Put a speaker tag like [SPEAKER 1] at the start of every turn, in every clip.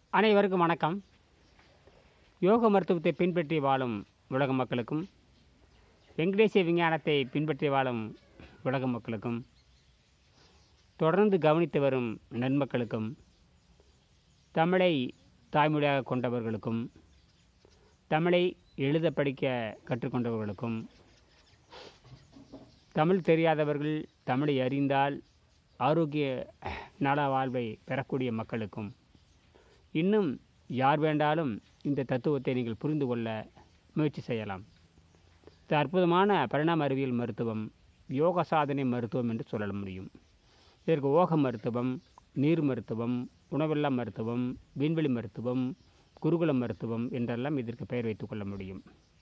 [SPEAKER 1] அனைவருக்கும் வணக்கம் யோக மருத்துவத்தை பின்பற்றி வாழும் உலக மக்களுக்கும் வெங்கடேசிய விஞ்ஞானத்தை பின்பற்றி வாழும் உலக மக்களுக்கும் தொடர்ந்து கவனித்து வரும் நன்மக்களுக்கும் தமிழை தாய்மொழியாக கொண்டவர்களுக்கும் தமிழை எழுத படிக்க கற்றுக்கொண்டவர்களுக்கும் தமிழ் தெரியாதவர்கள் தமிழை அறிந்தால் ஆரோக்கிய நல வாழ்வை பெறக்கூடிய மக்களுக்கும் இன்னும் யார் வேண்டாலும் இந்த தத்துவத்தை நீங்கள் புரிந்து கொள்ள முயற்சி செய்யலாம் இது அற்புதமான பரிணாம அறிவியல் மருத்துவம் யோக சாதனை மருத்துவம் என்று சொல்ல முடியும் இதற்கு ஓக மருத்துவம் நீர் மருத்துவம் உணவில்லா மருத்துவம் விண்வெளி மருத்துவம் குருகுல மருத்துவம் என்றெல்லாம் இதற்கு பெயர் வைத்துக் கொள்ள முடியும்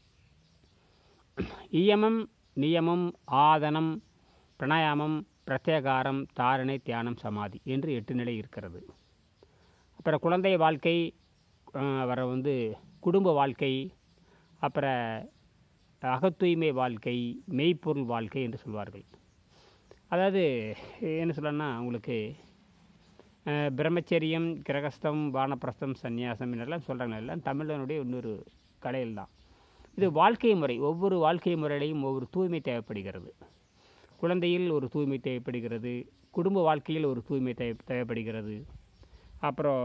[SPEAKER 1] இயமம் நியமம் ஆதனம் பிராணாயாமம் பிரத்யேகாரம் தாரணை தியானம் சமாதி என்று எட்டு நிலை இருக்கிறது அப்புறம் குழந்தை வாழ்க்கை அஹ், அப்புறம் வந்து குடும்ப வாழ்க்கை அப்புறம் அகத்தூய்மை வாழ்க்கை மெய்ப்பொருள் வாழ்க்கை என்று சொல்வார்கள் அதாவது என்ன சொல்லணும்னா உங்களுக்கு அஹ், பிரம்மச்சரியம் கிரகஸ்தம் வானப்பிரஸ்தம் சந்நியாசம் என்றெல்லாம் சொல்கிறாங்க எல்லாம் தமிழனுடைய இன்னொரு கலையில் தான் இது வாழ்க்கை முறை ஒவ்வொரு வாழ்க்கை முறையிலையும் ஒவ்வொரு தூய்மை தேவைப்படுகிறது குழந்தையில் ஒரு தூய்மை தேவைப்படுகிறது குடும்ப வாழ்க்கையில் ஒரு தூய்மை தேவை தேவைப்படுகிறது அப்புறம்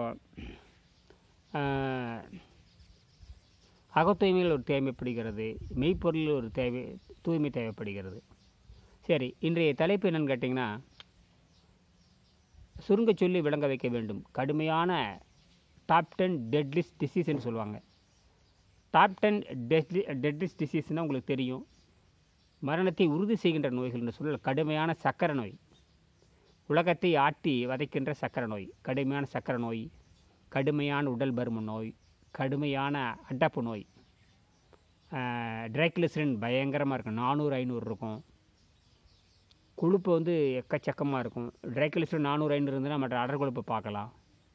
[SPEAKER 1] ஆஹ், அகத்தூய்மையில் ஒரு தேவைப்படுகிறது மெய்ப்பொருளில் ஒரு தேவை தூய்மை தேவைப்படுகிறது சரி இன்றைய தலைப்பு என்னன்னு கேட்டிங்கன்னா சுருங்க சொல்லி விளங்க வைக்க வேண்டும் கடுமையான டாப் டென் டெட்லிஸ்ட் டிசீஸ்ன்னு சொல்லுவாங்க டாப் டென் டெட்லி டெட்லிஸ்ட் டிசீஸ்னால் உங்களுக்கு தெரியும் மரணத்தை உறுதி செய்கின்ற நோய்கள் என்று சொல்ல கடுமையான சக்கரை நோய் உலகத்தை ஆட்டி வதைக்கின்ற சக்கரை நோய் கடுமையான சக்கரை நோய் கடுமையான உடல் பருமன் நோய் கடுமையான அடப்பு நோய் ட்ரைக்ளிசரின் பயங்கரமாக இருக்கும் நானூறு ஐநூறு இருக்கும் கொழுப்பு வந்து எக்கச்சக்கமாக இருக்கும் ட்ரைக்ளிசரின் நானூறு ஐநூறு இருந்ததுன்னா மற்ற அடர் கொழுப்பு பார்க்கலாம்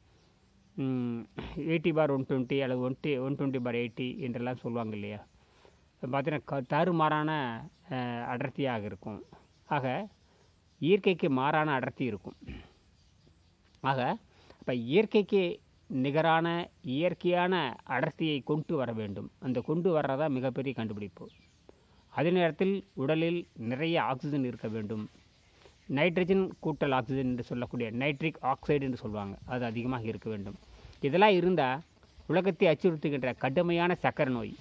[SPEAKER 1] எயிட்டி பார் ஒன் டுவெண்ட்டி அல்லது ஒன் டி ஒன் டுவெண்ட்டி பார் எயிட்டி என்றெல்லாம் சொல்லுவாங்க இல்லையா பார்த்தீங்கன்னா க தாறுமாறான அஹ், அடர்த்தியாக இருக்கும் ஆக இயற்கைக்கு மாறான அடர்த்தி இருக்கும் ஆக அப்போ இயற்கைக்கு நிகரான இயற்கையான அடர்த்தியை கொண்டு வர வேண்டும் அந்த கொண்டு வர்றதா மிகப்பெரிய கண்டுபிடிப்பு அதே நேரத்தில் உடலில் நிறைய ஆக்சிஜன் இருக்க வேண்டும் நைட்ரஜன் கூட்டல் ஆக்சிஜன் என்று சொல்லக்கூடிய நைட்ரிக் ஆக்சைடு என்று சொல்லுவாங்க அது அதிகமாக இருக்க வேண்டும் இதெல்லாம் இருந்தால் உலகத்தை அச்சுறுத்துகின்ற கடுமையான சக்கரை நோய்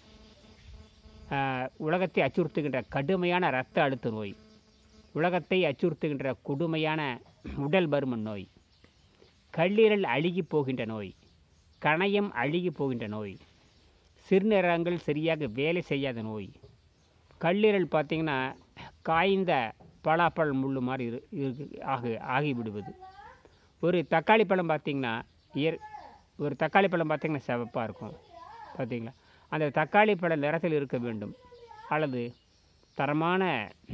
[SPEAKER 1] ஆஹ், உலகத்தை அச்சுறுத்துகின்ற கடுமையான இரத்த அழுத்த நோய் உலகத்தை அச்சுறுத்துகின்ற கொடுமையான உடல் பருமன் நோய் கல்லீரல் அழுகி போகின்ற நோய் கணையம் அழுகி போகின்ற நோய் சிறுநீரகங்கள் சரியாக வேலை செய்யாத நோய் கல்லீரல் பார்த்திங்கன்னா காய்ந்த பலாப்பழம் முள்ளு மாதிரி இரு இருக்கு ஆகி ஆகிவிடுவது ஒரு தக்காளி பழம் பார்த்திங்கன்னா இயற் ஒரு தக்காளி பழம் பார்த்திங்கன்னா சிவப்பாக இருக்கும் பார்த்தீங்களா அந்த தக்காளி பழ நிறத்தில் இருக்க வேண்டும் அல்லது தரமான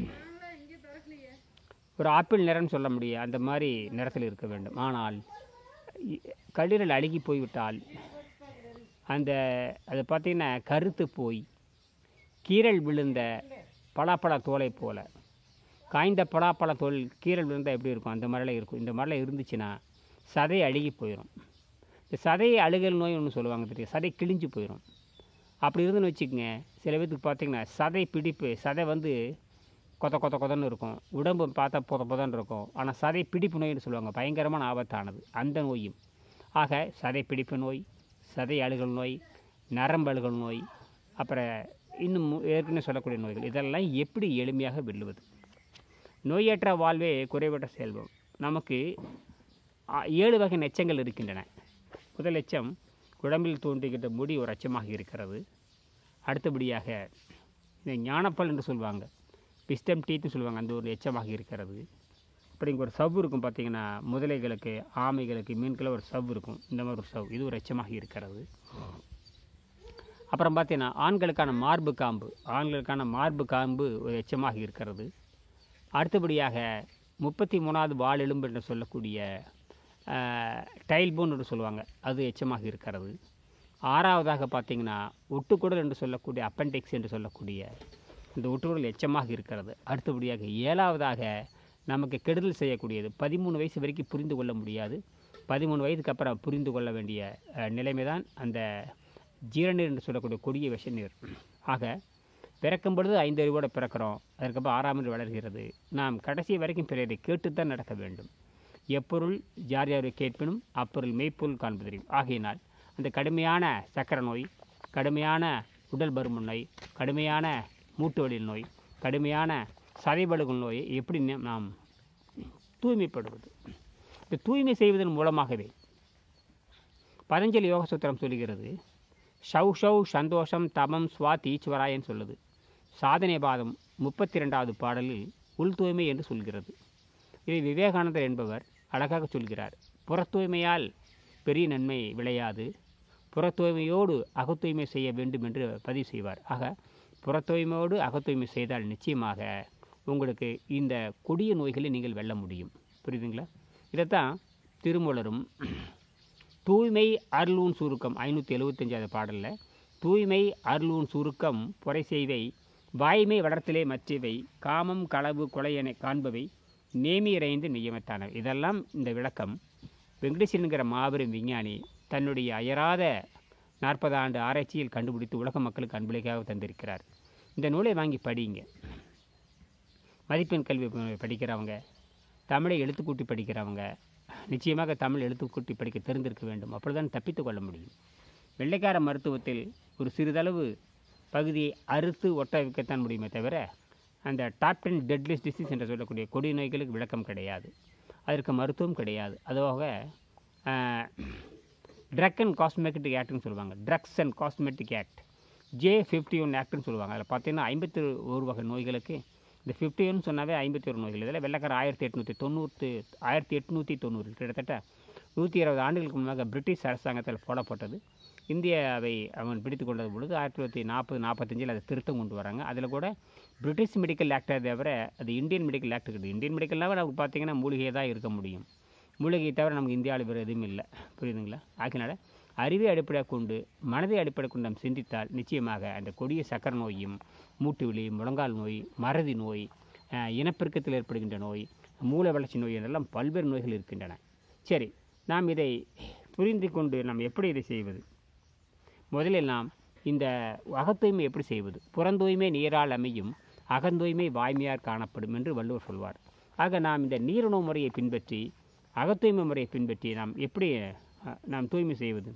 [SPEAKER 1] ஒரு ஆப்பிள் நிறம்னு சொல்ல முடியும் அந்த மாதிரி நிறத்தில் இருக்க வேண்டும் ஆனால் இ- கல்லீரல் அழுகி போய்விட்டால் அந்த அது பார்த்திங்கன்னா கருத்து போய் கீரல் விழுந்த பலாப்பழ தோலை போல காய்ந்த பலாப்பழ தோல் கீரல் விழுந்தால் எப்படி இருக்கும் அந்த மாதிரிலாம் இருக்கும் இந்த மாதிரிலாம் இருந்துச்சுன்னா சதை அழுகி போயிடும் இந்த சதை அழுகல் நோய் ஒன்று சொல்லுவாங்க தெரியும் சதை கிழிஞ்சு போயிடும் அப்படி இருந்துன்னு வச்சுக்கோங்க சில பேத்துக்கு பார்த்தீங்கன்னா சதை பிடிப்பு சதை வந்து கொத கொத கொதன்னு இருக்கும் உடம்பு பார்த்தா பொத பொதன்னு இருக்கும் ஆனால் சதை பிடிப்பு நோய்னு சொல்லுவாங்க பயங்கரமான ஆபத்தானது அந்த நோயும் ஆக சதை பிடிப்பு நோய் சதை அழுகல் நோய் நரம்பு அழுகல் நோய் அப்புறம் இன்னும் மு- ஏற்கனவே சொல்லக்கூடிய நோய்கள் இதெல்லாம் எப்படி எளிமையாக வெல்லுவது நோயற்ற வாழ்வே குறைவற்ற செல்வம் நமக்கு ஆ, ஏழு வகை எச்சங்கள் இருக்கின்றன முதல் எச்சம் உடம்பில் தோன்றுகின்ற முடி ஒரு அச்சமாக இருக்கிறது அடுத்தபடியாக இந்த ஞானப்பல் என்று சொல்லுவாங்க விஸ்டம் டீத்து சொல்லுவாங்க அந்த ஒரு எச்சமாக இருக்கிறது அப்படி இங்கே ஒரு சவ்வு இருக்கும் பார்த்தீங்கன்னா முதலைகளுக்கு ஆமைகளுக்கு மீன்களுக்கு ஒரு சவ்வு இருக்கும் இந்த மாதிரி ஒரு சவ் இது ஒரு எச்சமாக இருக்கிறது அப்புறம் பார்த்தீங்கன்னா ஆண்களுக்கான மார்பு காம்பு ஆண்களுக்கான மார்பு காம்பு ஒரு எச்சமாக இருக்கிறது அடுத்தபடியாக முப்பத்தி மூணாவது வால் எலும்பு என்று சொல்லக்கூடிய டைல் போன் என்று சொல்லுவாங்க அது எச்சமாக இருக்கிறது ஆறாவதாக பார்த்தீங்கன்னா ஒட்டுக்குடல் என்று சொல்லக்கூடிய அப்பெண்டிக்ஸ் என்று சொல்லக்கூடிய இந்த ஒட்டுக்குடல் எச்சமாக இருக்கிறது அடுத்தபடியாக ஏழாவதாக நமக்கு கெடுதல் செய்யக்கூடியது பதிமூணு வயசு வரைக்கும் புரிந்து கொள்ள முடியாது பதிமூணு வயதுக்கு அப்புறம் புரிந்து கொள்ள வேண்டிய அஹ், நிலைமை தான் அந்த ஜீரநீர் என்று சொல்லக்கூடிய கொடிய விஷநீர் ஆக பிறக்கும் பொழுது ஐந்து அறிவோடு பிறக்கிறோம் அதற்கப்புறம் ஆறாம் அறிவு வளர்கிறது நாம் கடைசி வரைக்கும் பிறரை கேட்டுத்தான் நடக்க வேண்டும் எப்பொருள் யார் யாரை கேட்பினும் அப்பொருள் மெய்ப்பொருள் காண்பதறியும் ஆகையினால் அந்த கடுமையான சக்கரை நோய் கடுமையான உடல் பருமன் நோய் கடுமையான மூட்டு வலி நோய் கடுமையான சதைபடுகள் நோயை எப்படி நே- நாம் தூய்மைப்படுவது இந்த தூய்மை செய்வதன் மூலமாகவே பதஞ்சலி யோக சூத்திரம் சொல்லுகிறது ஷவ் ஷவ் சந்தோஷம் தமம் ஸ்வாத் ஈஸ்வராயன்னு சொல்லுது சாதனை பாதம் முப்பத்தி ரெண்டாவது பாடலில் உள் தூய்மை என்று சொல்கிறது இதை விவேகானந்தர் என்பவர் அழகாக சொல்கிறார் புற தூய்மையால் பெரிய நன்மை விளையாது புற தூய்மையோடு அகத்தூய்மை செய்ய வேண்டும் என்று பதிவு செய்வார் ஆக புற தூய்மையோடு அகத்தூய்மை செய்தால் நிச்சயமாக உங்களுக்கு இந்த கொடிய நோய்களை நீங்கள் வெல்ல முடியும் புரியுதுங்களா இதைத்தான் திருமூலரும் தூய்மை அருளூன் சுருக்கம் ஐநூற்றி எழுபத்தஞ்சாவது பாடலில் தூய்மை அருளூன் சுருக்கம் பொறை செய்வை வாய்மை வளர்த்தலே மற்றவை காமம் களவு கொலையென காண்பவை நேமியறைந்து நியமித்தானவை இதெல்லாம் இந்த விளக்கம் வெங்கடேசன்கிற மாபெரும் விஞ்ஞானி தன்னுடைய அயராத நாற்பது ஆண்டு ஆராய்ச்சியில் கண்டுபிடித்து உலக மக்களுக்கு அன்பளிக்காக தந்திருக்கிறார் இந்த நூலை வாங்கி படிங்க மதிப்பெண் கல்வி ப- படிக்கிறவங்க தமிழை எழுத்துக்கூட்டி படிக்கிறவங்க நிச்சயமாக தமிழ் எழுத்துக்கூட்டி படிக்க தெரிந்திருக்க வேண்டும் அப்பொழுதுதான் தப்பித்து கொள்ள முடியும் வெள்ளைக்கார மருத்துவத்தில் ஒரு சிறிதளவு பகுதியை அறுத்து ஒட்ட வைக்கத்தான் முடியுமே தவிர அந்த டாப் டென் டெட்லிஸ்ட் டிசீஸ் என்று சொல்லக்கூடிய கொடி நோய்களுக்கு விளக்கம் கிடையாது அதற்கு மருத்துவம் கிடையாது அதுவாக ட்ரக் அண்ட் காஸ்மெட்டிக் ஆக்ட்னு சொல்லுவாங்க drugs and cosmetic act J fifty one ஆக்ட்னு சொல்லுவாங்க அதில் பார்த்தீங்கன்னா ஐம்பத்தி ஒரு வகை நோய்களுக்கு இந்த ஃபிஃப்டி ஒன் சொன்னாவே ஐம்பத்தி ஒரு நோய்கள் இதில் வெள்ளக்கார ஆயிரத்தி எட்நூற்றி தொண்ணூற்றி ஆயிரத்தி எட்நூற்றி தொண்ணூறு கிட்டத்தட்ட நூற்றி இருபது ஆண்டுகளுக்கு முன்பாக பிரிட்டிஷ் அரசாங்கத்தில் போடப்பட்டது இந்தியாவை அவன் பிடித்து கொண்டது பொழுது ஆயிரத்தி தொள்ளாயிரத்தி நாற்பது நாற்பத்தஞ்சில் அதை திருத்தம் கொண்டு வராங்க அதில் கூட பிரிட்டிஷ் மெடிக்கல் ஆக்டை தவிர அது இந்தியன் மெடிக்கல் ஆக்ட் இருக்குது இந்தியன் மெடிக்கல்னாவே நமக்கு பார்த்தீங்கன்னா மூலிகை தான் இருக்க முடியும் மூலிகையை தவிர நமக்கு இந்தியாவில் வேறு எதுவும் இல்லை புரியுதுங்களா ஆகினால அறிவை அடிப்படையாக கொண்டு மனதை அடிப்படை கொண்டு நாம் சிந்தித்தால் நிச்சயமாக அந்த கொடிய சக்கரை நோயும் மூட்டு வலி முழங்கால் நோய் மறதி நோய் அஹ், இனப்பெருக்கத்தில் ஏற்படுகின்ற நோய் மூளை வளர்ச்சி நோய் என்றெல்லாம் பல்வேறு நோய்கள் இருக்கின்றன சரி நாம் இதை புரிந்து கொண்டு நாம் எப்படி இதை செய்வது முதலில் நாம் இந்த அகத்தூய்மை எப்படி செய்வது புறந்தூய்மை நீரால் அமையும் அகந்தூய்மை வாய்மையார் காணப்படும் என்று வள்ளுவர் சொல்வார் ஆக நாம் இந்த நீருணவு முறையை பின்பற்றி அகத்தூய்மை முறையை பின்பற்றி நாம் எப்படி அஹ், நாம் தூய்மை செய்வது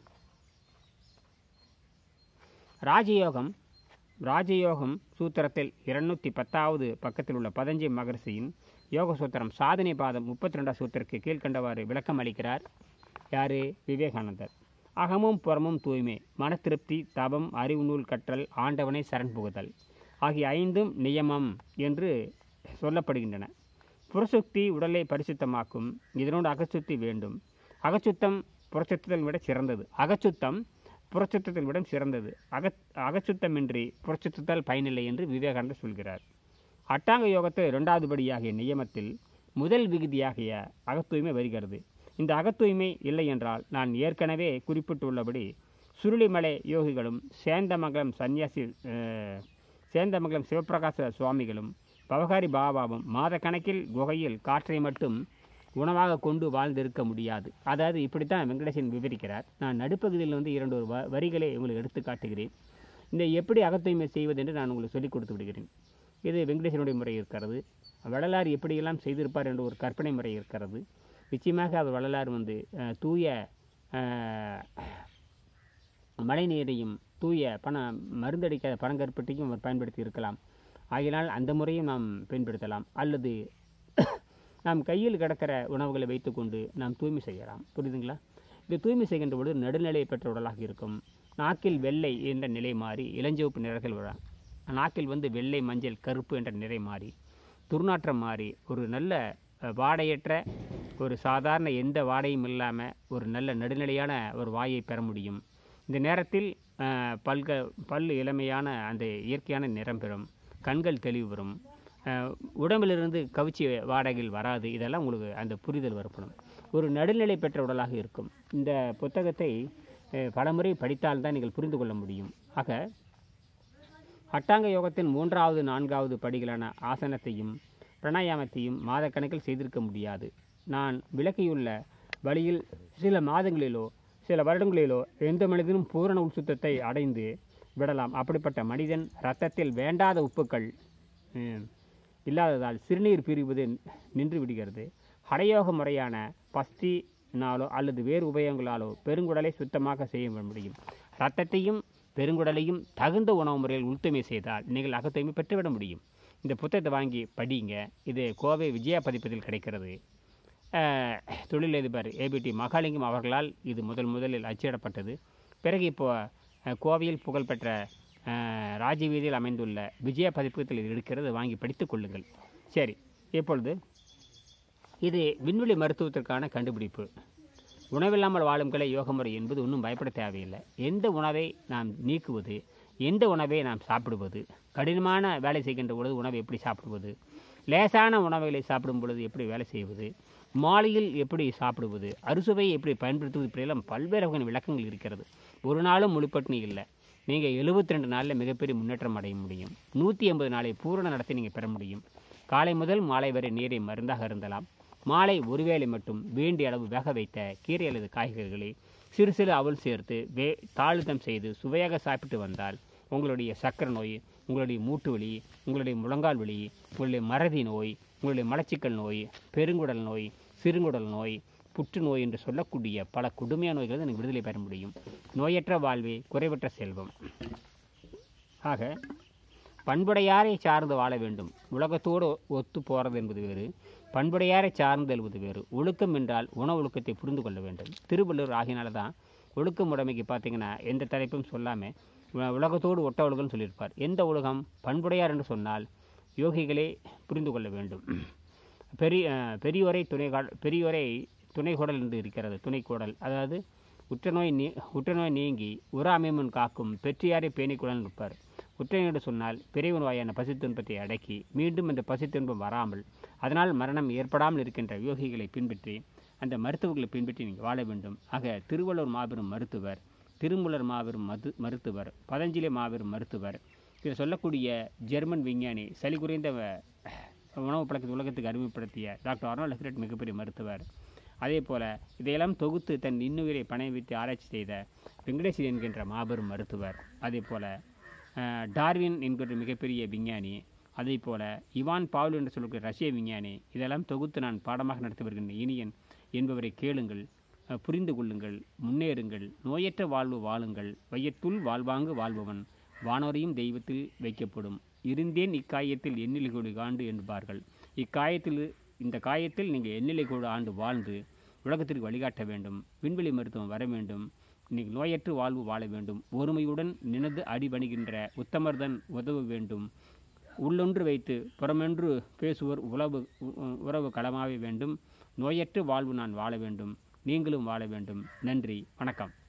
[SPEAKER 1] ராஜயோகம் ராஜயோகம் சூத்திரத்தில் இருநூத்தி பத்தாவது பக்கத்தில் உள்ள பதஞ்சை மகர்ஷியின் யோக சூத்திரம் சாதனை பாதம் முப்பத்தி ரெண்டாம் சூத்திரக்கு கீழ்கண்டவாறு விளக்கம் அளிக்கிறார் யாரு விவேகானந்தர் அகமும் புறமும் தூய்மை மன திருப்தி தபம் அறிவு நூல் கற்றல் ஆண்டவனை சரண் புகுதல் ஆகிய ஐந்தும் நியமம் என்று சொல்லப்படுகின்றன புறசுத்தி உடலை பரிசுத்தமாக்கும் இதனோடு அகச்சுத்தி வேண்டும் அகச்சுத்தம் புறச்சுத்தத்தை விட சிறந்தது அகச்சுத்தம் புறச்சுத்தத்தை விட சிறந்தது அக அகச்சுத்தமின்றி புறச்சுத்தத்தால் பயனில்லை என்று விவேகானந்தர் சொல்கிறார் அட்டாங்க யோகத்தை இரண்டாவது படியாகிய நியமத்தில் முதல் விகுதியாகிய அகத்தூய்மை வருகிறது இந்த அகத்தூய்மை இல்லை என்றால் நான் ஏற்கனவே குறிப்பிட்டுள்ளபடி சுருளிமலை யோகிகளும் சேந்தமங்கலம் சன்னியாசி அஹ், சேந்தமங்கலம் சிவப்பிரகாச சுவாமிகளும் பவகாரி பாபாவும் மாதக்கணக்கில் குகையில் காற்றை மட்டும் உணவாக கொண்டு வாழ்ந்திருக்க முடியாது அதாவது இப்படித்தான் வெங்கடேசன் விவரிக்கிறார் நான் நடுப்பகுதியில் வந்து இரண்டு ஒரு வ- வரிகளை உங்களுக்கு எடுத்து காட்டுகிறேன் இந்த எப்படி அகத்தூய்மை செய்வது என்று நான் உங்களுக்கு சொல்லிக் கொடுத்து விடுகிறேன் இது வெங்கடேசனுடைய முறை இருக்கிறது வள்ளலார் எப்படியெல்லாம் செய்திருப்பார் என்ற ஒரு கற்பனை முறை இருக்கிறது நிச்சயமாக அவர் வள்ளலார் வந்து அஹ், தூய அஹ், மழை நீரையும் தூய பண மருந்தடிக்காத பனங்கருப்பட்டியும் அவர் பயன்படுத்தி இருக்கலாம் ஆகையினால் அந்த முறையும் நாம் பயன்படுத்தலாம் அல்லது நாம் கையில் கிடக்கிற உணவுகளை வைத்துக்கொண்டு நாம் தூய்மை செய்யலாம் புரியுதுங்களா இது தூய்மை செய்கின்ற பொழுது நடுநிலை பெற்ற உடலாக இருக்கும் நாக்கில் வெள்ளை என்ற நிலை மாறி இளஞ்சிவப்பு நிறங்கள் வரும் நாக்கில் வந்து வெள்ளை மஞ்சள் கருப்பு என்ற நிறை மாறி துர்நாற்றம் மாறி ஒரு நல்ல அஹ், வாடையற்ற ஒரு சாதாரண எந்த வாடையும் இல்லாமல் ஒரு நல்ல நடுநிலையான ஒரு வாயை பெற முடியும் இந்த நேரத்தில் அஹ், பல்க பல் இளமையான அந்த இயற்கையான நிறம் பெறும் கண்கள் தெளிவு வரும் அஹ், உடம்பிலிருந்து கவிச்சி வாடகைகள் வராது இதெல்லாம் உங்களுக்கு அந்த புரிதல் வரப்படும் ஒரு நடுநிலை பெற்ற உடலாக இருக்கும் இந்த புத்தகத்தை அஹ், பலமுறை படித்தால்தான் நீங்கள் புரிந்து கொள்ள முடியும் ஆக அட்டாங்க யோகத்தின் மூன்றாவது நான்காவது படிகளான ஆசனத்தையும் பிராணாயாமத்தையும் மாதக்கணக்கில் செய்திருக்க முடியாது நான் விளக்கியுள்ள வழியில் சில மாதங்களிலோ சில வருடங்களிலோ எந்த மனிதனும் பூரண உள்சுத்தத்தை அடைந்து விடலாம் அப்படிப்பட்ட மனிதன் இரத்தத்தில் வேண்டாத உப்புக்கள் ம், இல்லாததால் சிறுநீர் பிரிவது நின்று விடுகிறது ஹடயோக முறையான பஸ்தினாலோ அல்லது வேறு உபயோகங்களாலோ பெருங்குடலை சுத்தமாக செய்ய முடியும் இரத்தத்தையும் பெருங்குடலையும் தகுந்த உணவு முறையில் உள்துமை செய்தால் நீங்கள் அகத்தூய்மை பெற்றுவிட முடியும் இந்த புத்தகத்தை வாங்கி படிங்க இது கோவை விஜயா பதிப்பதில் கிடைக்கிறது அஹ், தொழிலதிபர் ஏபிடி மகாலிங்கம் அவர்களால் இது முதல் முதலில் அச்சிடப்பட்டது பிறகு இப்போ அஹ், கோவையில் புகழ்பெற்ற அஹ், ராஜவீதியில் அமைந்துள்ள விஜயா பதிப்பகத்தில் இது இருக்கிறது வாங்கி படித்துக் கொள்ளுங்கள் சரி இப்பொழுது இது விண்வெளி மருத்துவத்திற்கான கண்டுபிடிப்பு உணவில்லாமல் வாழும் கலை யோக முறை என்பது ஒன்றும் பயப்பட தேவையில்லை எந்த உணவை நாம் நீக்குவது எந்த உணவை நாம் சாப்பிடுவது கடினமான வேலை செய்கின்ற பொழுது உணவை எப்படி சாப்பிடுவது லேசான உணவுகளை சாப்பிடும் பொழுது எப்படி வேலை செய்வது மாலையில் எப்படி சாப்பிடுவது அறுசுவையை எப்படி பயன்படுத்துவது இப்படியெல்லாம் பல்வேறு வகையான விளக்கங்கள் இருக்கிறது ஒரு நாளும் முழுப்பட்டினி இல்லை நீங்கள் எழுபத்தி ரெண்டு நாளில் மிகப்பெரிய முன்னேற்றம் அடைய முடியும் நூற்றி எண்பது நாளை பூரண நடத்தி நீங்கள் பெற முடியும் காலை முதல் மாலை வரை நீரை மருந்தாக இருந்தலாம் மாலை ஒருவேளை மட்டும் வேண்டிய அளவு வேக வைத்த கீரை அல்லது காய்கறிகளை சிறு சிறு அவல் சேர்த்து வே தாளிதம் செய்து சுவையாக சாப்பிட்டு வந்தால் உங்களுடைய சக்கரை நோய் உங்களுடைய மூட்டு வலி உங்களுடைய முழங்கால் வலி உங்களுடைய மறதி நோய் உங்களுடைய மலச்சிக்கல் நோய் பெருங்குடல் நோய் சிறுங்குடல் நோய் புற்றுநோய் என்று சொல்லக்கூடிய பல கொடுமையான நோய்களை எனக்கு விடுதலை பெற முடியும் நோயற்ற வாழ்வே குறைவற்ற செல்வம் ஆக பண்புடையாரை சார்ந்து வாழ வேண்டும் உலகத்தோடு ஒத்து போகிறது என்பது வேறு பண்புடையாரை சார்ந்து எழுவது வேறு ஒழுக்கம் என்றால் உண ஒழுக்கத்தை புரிந்து கொள்ள வேண்டும் திருவள்ளுவர் ஆகினால தான் ஒழுக்கம் உடைமைக்கு பார்த்தீங்கன்னா எந்த தலைப்பும் சொல்லாமல் உலகத்தோடு ஒட்ட ஒழுகம்னு சொல்லியிருப்பார் எந்த ஒழுகம் பண்புடையார் என்று சொன்னால் யோகிகளே புரிந்து கொள்ள வேண்டும் பெரிய அஹ், பெரியோரை துணை பெரியோரை துணைக்கோடல் என்று இருக்கிறது துணைக்கோடல் அதாவது உற்றநோய் நீ உற்றநோய் நீங்கி உறாமைமுன் காக்கும் பெற்றியாரை பேணிக்குடன் இருப்பார் உற்றநோய் என்று சொன்னால் பிறவி நோயான பசி துன்பத்தை அடக்கி மீண்டும் அந்த பசி துன்பம் வராமல் அதனால் மரணம் ஏற்படாமல் இருக்கின்ற யோகிகளை பின்பற்றி அந்த மருத்துவர்களை பின்பற்றி நீங்கள் வாழ வேண்டும் ஆக திருவள்ளுவர் மாபெரும் மருத்துவர் திருமூலர் மாபெரும் மது மருத்துவர் பதஞ்சலி மாபெரும் மருத்துவர் இதை சொல்லக்கூடிய ஜெர்மன் விஞ்ஞானி சளி குறைந்த வ- உணவு பழக்கத்தை உலகத்துக்கு அறிமுகப்படுத்திய டாக்டர் அர்னால்ட் ஹெக்ரட் மிகப்பெரிய மருத்துவர் அதே போல இதையெல்லாம் தொகுத்து தன் இன்னுயிரை பணை வைத்து ஆராய்ச்சி செய்த வெங்கடேசன் என்கின்ற மாபெரும் மருத்துவர் அதே போல அஹ், டார்வின் என்கின்ற மிகப்பெரிய விஞ்ஞானி அதே போல இவான் பாவுல் என்று சொல்லக்கூடிய ரஷ்ய விஞ்ஞானி இதெல்லாம் தொகுத்து நான் பாடமாக நடத்தி வருகின்ற இனியன் என்பவரை கேளுங்கள் அஹ், புரிந்து கொள்ளுங்கள் முன்னேறுங்கள் நோயற்ற வாழ்வு வாழுங்கள் வையத்துள் வாழ்வாங்கு வாழ்பவன் வானோரையும் தெய்வத்தில் வைக்கப்படும் இருந்தேன் இக்காயத்தில் எண்ணிலை கோடி ஆண்டு என்பார்கள் இக்காயத்தில் இந்த காயத்தில் நீங்கள் எண்ணிலை கோடி ஆண்டு வாழ்ந்து உலகத்திற்கு வழிகாட்ட வேண்டும் விண்வெளி மருத்துவம் வர வேண்டும் நீங்கள் நோயற்று வாழ்வு வாழ வேண்டும் ஒருமையுடன் நினது அடிபணிகின்ற உத்தமர்தன் உதவ வேண்டும் உள்ளொன்று வைத்து புறமென்று பேசுவோர் உறவு உ- உறவு களமாவே வேண்டும் நோயற்று வாழ்வு நான் வாழ வேண்டும் நீங்களும் வாழ வேண்டும் நன்றி வணக்கம்